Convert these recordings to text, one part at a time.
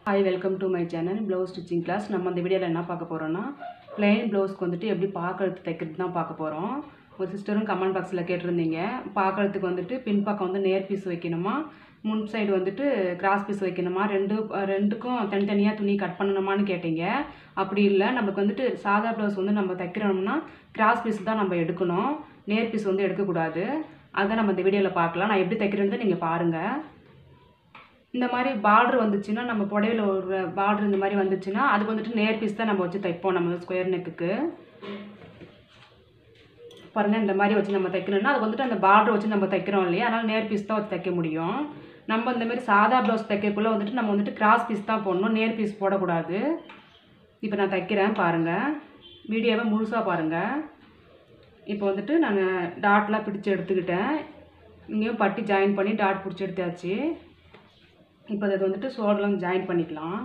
hi welcome to my channel blouse stitching class நம்ம இந்த வீடியோவில் என்ன பார்க்க போகிறோன்னா பிளெயின் ப்ளவுஸ்க்கு வந்துட்டு எப்படி பார்க்கறது தைக்கிறது தான் பார்க்க போகிறோம் ஒரு சிஸ்டரும் கமெண்ட் பாக்ஸில் கேட்டிருந்தீங்க பார்க்கறதுக்கு வந்துட்டு பின்பக்கம் வந்து நேர் பீஸ் வைக்கணுமா முன் சைடு வந்துட்டு கிராஸ் பீஸ் வைக்கணுமா ரெண்டு அஹ் ரெண்டுக்கும் தனித்தனியாக துணி கட் பண்ணணுமான்னு கேட்டீங்க அப்படி இல்லை நமக்கு வந்துட்டு சாதா ப்ளவுஸ் வந்து நம்ம தைக்கிறோம்னா கிராஸ் பீஸ் தான் நம்ம எடுக்கணும் நேர் பீஸ் வந்து எடுக்கக்கூடாது அதுதான் நம்ம இந்த வீடியோவில் பார்க்கலாம் நான் எப்படி தைக்கிறேன்னு நீங்கள் பாருங்கள் இந்த மாதிரி பார்டர் வந்துச்சுன்னா நம்ம புடவையில் ஒரு பார்டர் இந்த மாதிரி வந்துச்சுன்னா அது வந்துட்டு நேர் பீஸ் தான் நம்ம வச்சு தைப்போம் நம்ம ஸ்கொயர் நெக்குக்கு பாருங்கள் இந்த மாதிரி வச்சு நம்ம தைக்கணும்னா அது வந்துட்டு அந்த பார்டர் வச்சு நம்ம தைக்கிறோம் இல்லையா அதனால் நேர் பீஸ் தான் வச்சு தைக்க முடியும் நம்ம இந்த மாதிரி சாதா ப்ளவுஸ் தைக்கக்குள்ளே வந்துட்டு நம்ம வந்துட்டு கிராஸ் பீஸ் தான் போடணும் நேர் பீஸ் போடக்கூடாது இப்போ நான் தைக்கிறேன் பாருங்கள் வீடியோவை முழுசாக பாருங்கள் இப்போ வந்துட்டு நான் டாட்லாம் பிடிச்சி எடுத்துக்கிட்டேன் இங்கேயும் பட்டி ஜாயின் பண்ணி டாட் பிடிச்சி எடுத்தாச்சு இப்போ அதை வந்துட்டு ஷோல்டர்லாம் ஜாயின் பண்ணிக்கலாம்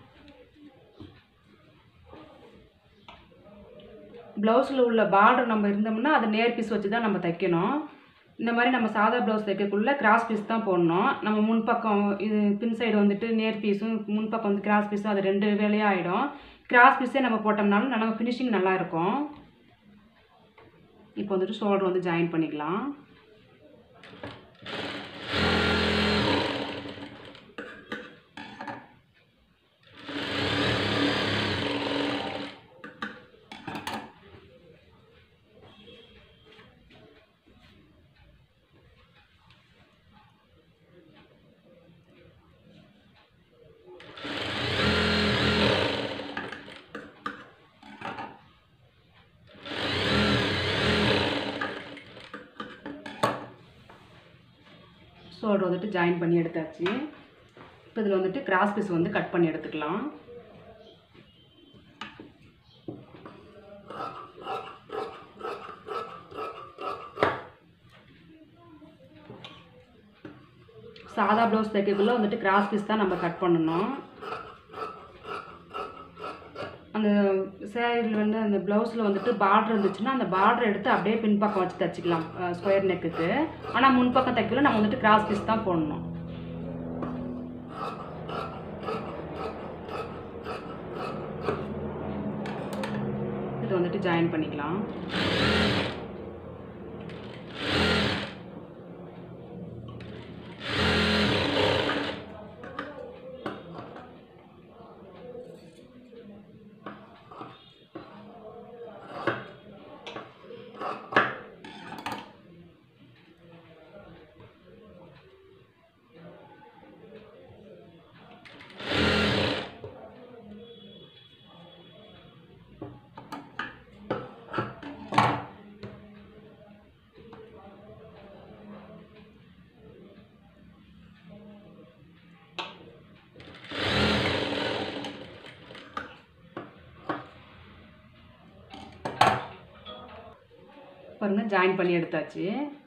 ப்ளவுஸில் உள்ள பார்டர் நம்ம இருந்தோம்னா அதை நேர் பீஸ் வச்சு தான் நம்ம தைக்கணும் இந்த மாதிரி நம்ம சாதா ப்ளவுஸ் தைக்கக்குள்ள கிராஸ் பீஸ் தான் போடணும் நம்ம முன்பக்கம் இது பின் சைடு வந்துட்டு நேர் பீஸும் முன்பக்கம் வந்து கிராஸ் பீஸும் அது ரெண்டு வேலையாக ஆகிடும் கிராஸ் பீஸே நம்ம போட்டோம்னாலும் நம்ம ஃபினிஷிங் நல்லா இருக்கும் இப்போ வந்துட்டு ஷோல்டர் வந்து ஜாயின் பண்ணிக்கலாம் ஷோல்டர் வந்துட்டு ஜாயின் பண்ணி எடுத்தாச்சு இப்போ இதில் வந்துட்டு கிராஸ் பீஸ் வந்து கட் பண்ணி எடுத்துக்கலாம் சாதா ப்ளவுஸ் தைக்கக்குள்ளே வந்துட்டு கிராஸ் பீஸ் தான் நம்ம கட் பண்ணணும் அந்த சேரீயில் வந்து அந்த ப்ளவுஸில் வந்துட்டு பார்டர் இருந்துச்சுன்னா அந்த பார்டர் எடுத்து அப்படியே பின்பக்கம் வச்சு தைச்சிக்கலாம் ஸ்கொயர் நெக்குக்கு ஆனால் முன்பக்கம் தைக்கல நம்ம வந்துட்டு கிராஸ் பீஸ் தான் போடணும் இது வந்துட்டு ஜாயின் பண்ணிக்கலாம் பாருங்க ஜாயின் பண்ணி எடுத்தாச்சு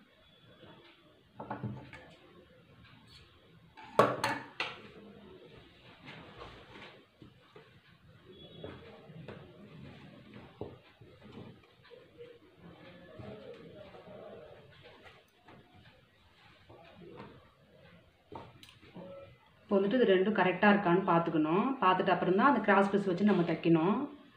இப்போ வந்துட்டு இது ரெண்டும் கரெக்டாக இருக்கான்னு பார்த்துக்கணும் பார்த்துட்டு அப்புறம் தான் அந்த கிராஸ் பீஸ் வச்சு நம்ம தைக்கணும்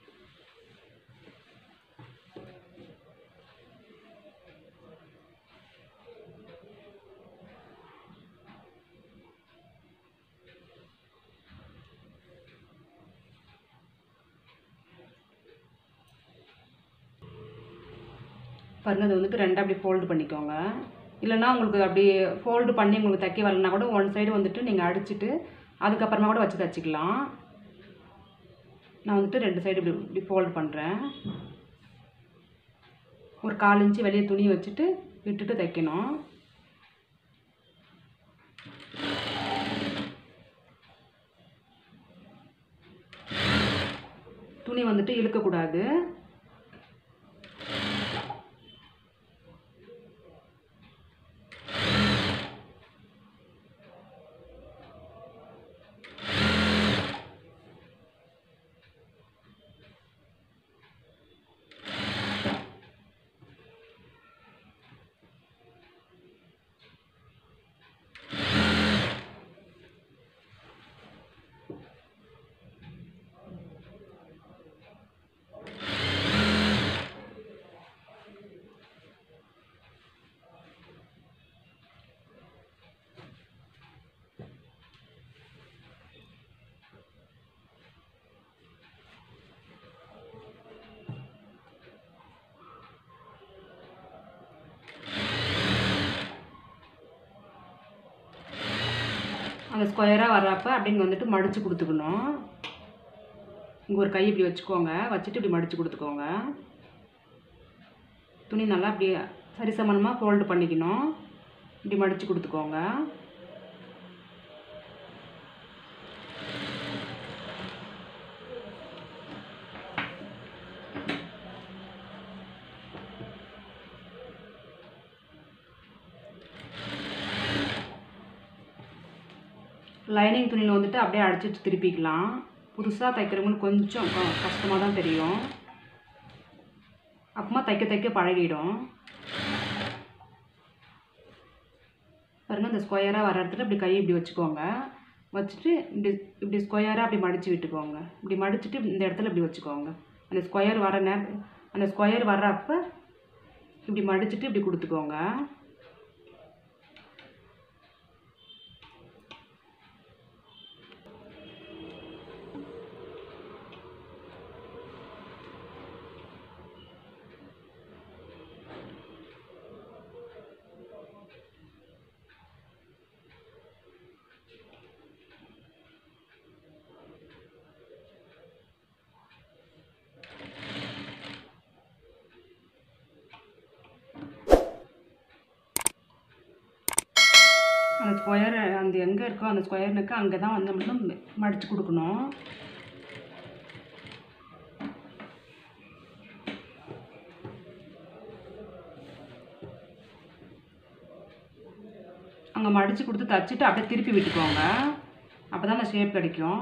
பாருங்கள் அது வந்துட்டு ரெண்டாக அப்படி ஃபோல்டு பண்ணிக்கோங்க இல்லைன்னா உங்களுக்கு அப்படி ஃபோல்டு பண்ணி உங்களுக்கு தைக்க வரலனா கூட ஒன் சைடு வந்துட்டு நீங்கள் அடிச்சுட்டு அதுக்கப்புறமா கூட வச்சு தைச்சிக்கலாம் நான் வந்துட்டு ரெண்டு சைடு இப்படி இப்படி ஃபோல்டு பண்ணுறேன் ஒரு கால் இன்ச்சு வெளியே துணி வச்சுட்டு விட்டுட்டு தைக்கணும் துணி வந்துட்டு இழுக்கக்கூடாது அந்த ஸ்கொயராக வர்றப்ப அப்படிங்க வந்துட்டு மடித்து கொடுத்துக்கணும் இங்கே ஒரு கை இப்படி வச்சுக்கோங்க வச்சுட்டு இப்படி மடித்து கொடுத்துக்கோங்க துணி நல்லா இப்படி சரிசமனமாக ஃபோல்டு பண்ணிக்கணும் இப்படி மடித்து கொடுத்துக்கோங்க லைனிங் துணியில் வந்துட்டு அப்படியே அடிச்சிட்டு திருப்பிக்கலாம் புதுசாக தைக்கிறவங்களுக்கு கொஞ்சம் கஷ்டமாக தான் தெரியும் அப்புறமா தைக்க தைக்க பழகிடும் பாருங்கள் இந்த ஸ்கொயராக வர இடத்துல இப்படி கை இப்படி வச்சுக்கோங்க வச்சுட்டு இப்படி இப்படி ஸ்கொயராக அப்படி மடித்து விட்டுக்கோங்க இப்படி மடிச்சுட்டு இந்த இடத்துல இப்படி வச்சுக்கோங்க அந்த ஸ்கொயர் வர நேரம் அந்த ஸ்கொயர் வர்றப்ப இப்படி மடிச்சுட்டு இப்படி கொடுத்துக்கோங்க அந்த ஸ்கொயர் அந்த எங்கே இருக்கோ அந்த ஸ்கொயர் நெக்கு அங்கே தான் வந்து நம்ம மடித்து கொடுக்கணும் அங்கே மடித்து கொடுத்து தச்சுட்டு அப்படியே திருப்பி விட்டுக்கோங்க அப்போ தான் அந்த ஷேப் கிடைக்கும்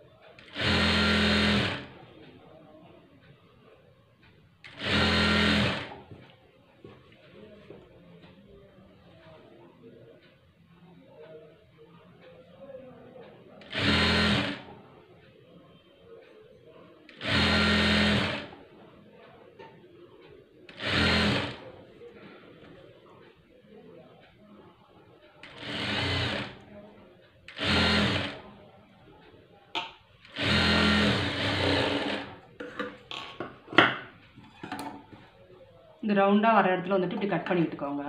இந்த ரவுண்டாக வர இடத்துல வந்துட்டு இப்படி கட் பண்ணி விட்டுக்கோங்க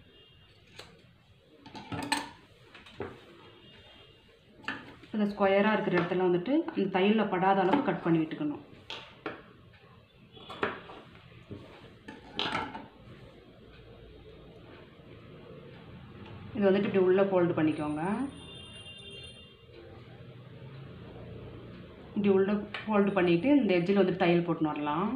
இந்த ஸ்கொயராக இருக்கிற இடத்துல வந்துட்டு அந்த தையலில் படாத அளவுக்கு கட் பண்ணி விட்டுக்கணும் இது வந்துட்டு இப்படி உள்ளே ஃபோல்டு பண்ணிக்கோங்க இப்படி உள்ள ஃபோல்டு பண்ணிவிட்டு இந்த எட்ஜில் வந்துட்டு தையல் போட்டுன்னு வரலாம்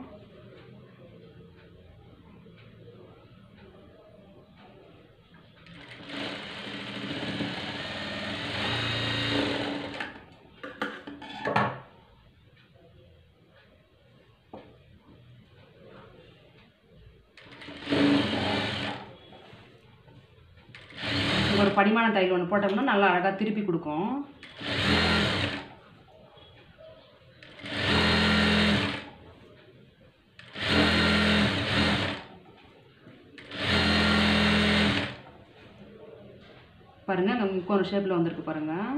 ஒரு படிமான தையல் ஒன்று போட்டோம்னா நல்லா அழகாக திருப்பி கொடுக்கும் பாருங்கள் அந்த முக்கோண ஷேப்பில் வந்திருக்கு பாருங்கள்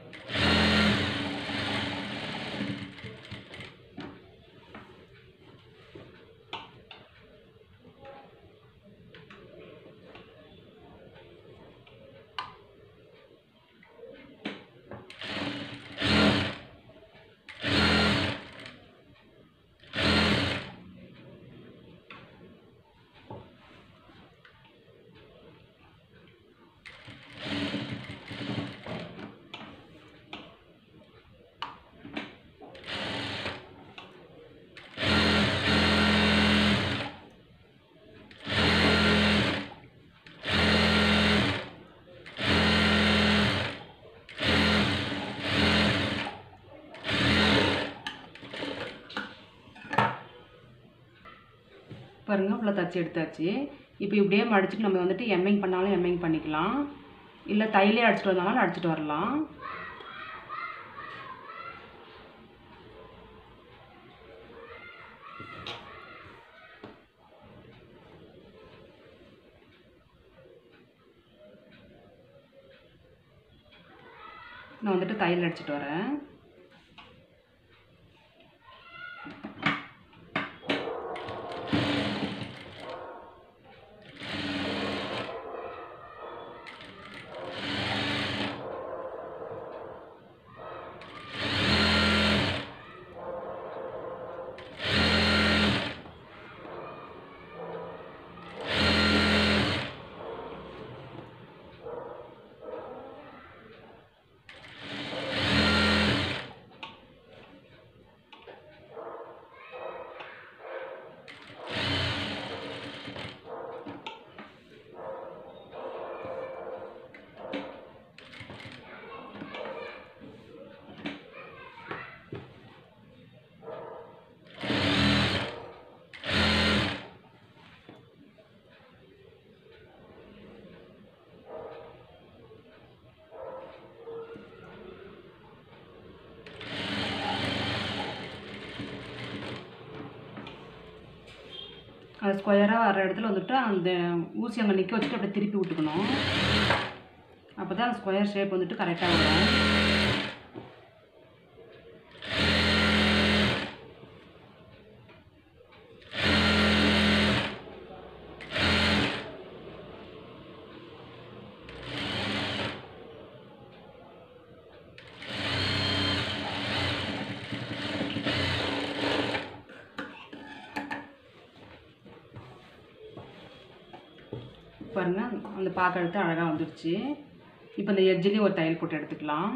பாருங்கள் ஃபுல்லாக தச்சு எடுத்தாச்சு இப்போ இப்படியே மடிச்சுட்டு நம்ம வந்துட்டு எம்மிங் பண்ணாலும் எம்மிங் பண்ணிக்கலாம் இல்லை தையலே அடிச்சிட்டு வந்தாலும் அடிச்சிட்டு வரலாம் நான் வந்துட்டு தையல் அடிச்சிட்டு வரேன் ஸ்கொயராக வர இடத்துல வந்துட்டு அந்த ஊசி அங்கே நிற்க வச்சுட்டு அப்படியே திருப்பி விட்டுக்கணும் அப்போ தான் ஸ்கொயர் ஷேப் வந்துட்டு கரெக்டாக வரும் பாருங்க அந்த பார்க்க எடுத்து அழகாக வந்துடுச்சு இப்போ இந்த எட்ஜ்லேயும் ஒரு தையல் போட்டு எடுத்துக்கலாம்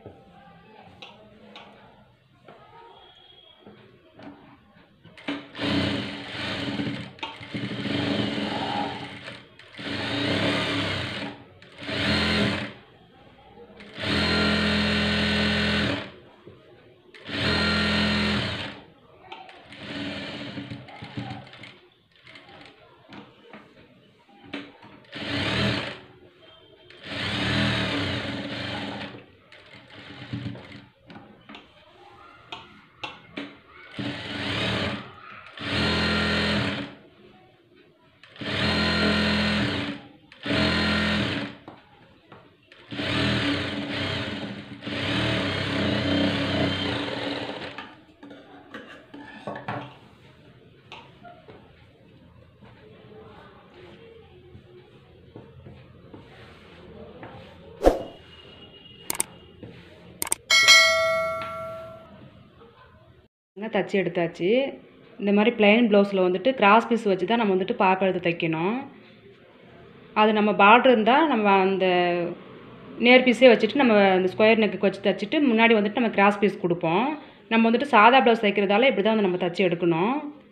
பாருங்க, தச்சு எடுத்தாச்சு இந்த மாதிரி பிளைன் ப்ளவுஸில் வந்துட்டு கிராஸ் பீஸ் வச்சு தான் நம்ம வந்துட்டு பார்க்கறது தைக்கணும் அது நம்ம பார்டர் இருந்தால் நம்ம அந்த நேர் பீஸே வச்சுட்டு நம்ம அந்த ஸ்கொயர் நெக்கு வச்சு தைச்சிட்டு முன்னாடி வந்துட்டு நம்ம கிராஸ் பீஸ் கொடுப்போம் நம்ம வந்துட்டு சாதா ப்ளவுஸ் தைக்கிறதால இப்படி தான் வந்து நம்ம தச்சு எடுக்கணும்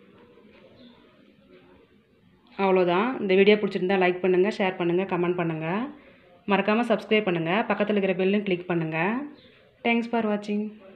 அவ்வளோதான் இந்த வீடியோ பிடிச்சிருந்தா லைக் பண்ணுங்கள் ஷேர் பண்ணுங்கள் கமெண்ட் பண்ணுங்கள் மறக்காமல் சப்ஸ்கிரைப் பண்ணுங்கள் பக்கத்தில் இருக்கிற பெல்லும் கிளிக் பண்ணுங்கள் தேங்க்ஸ் ஃபார் வாட்சிங்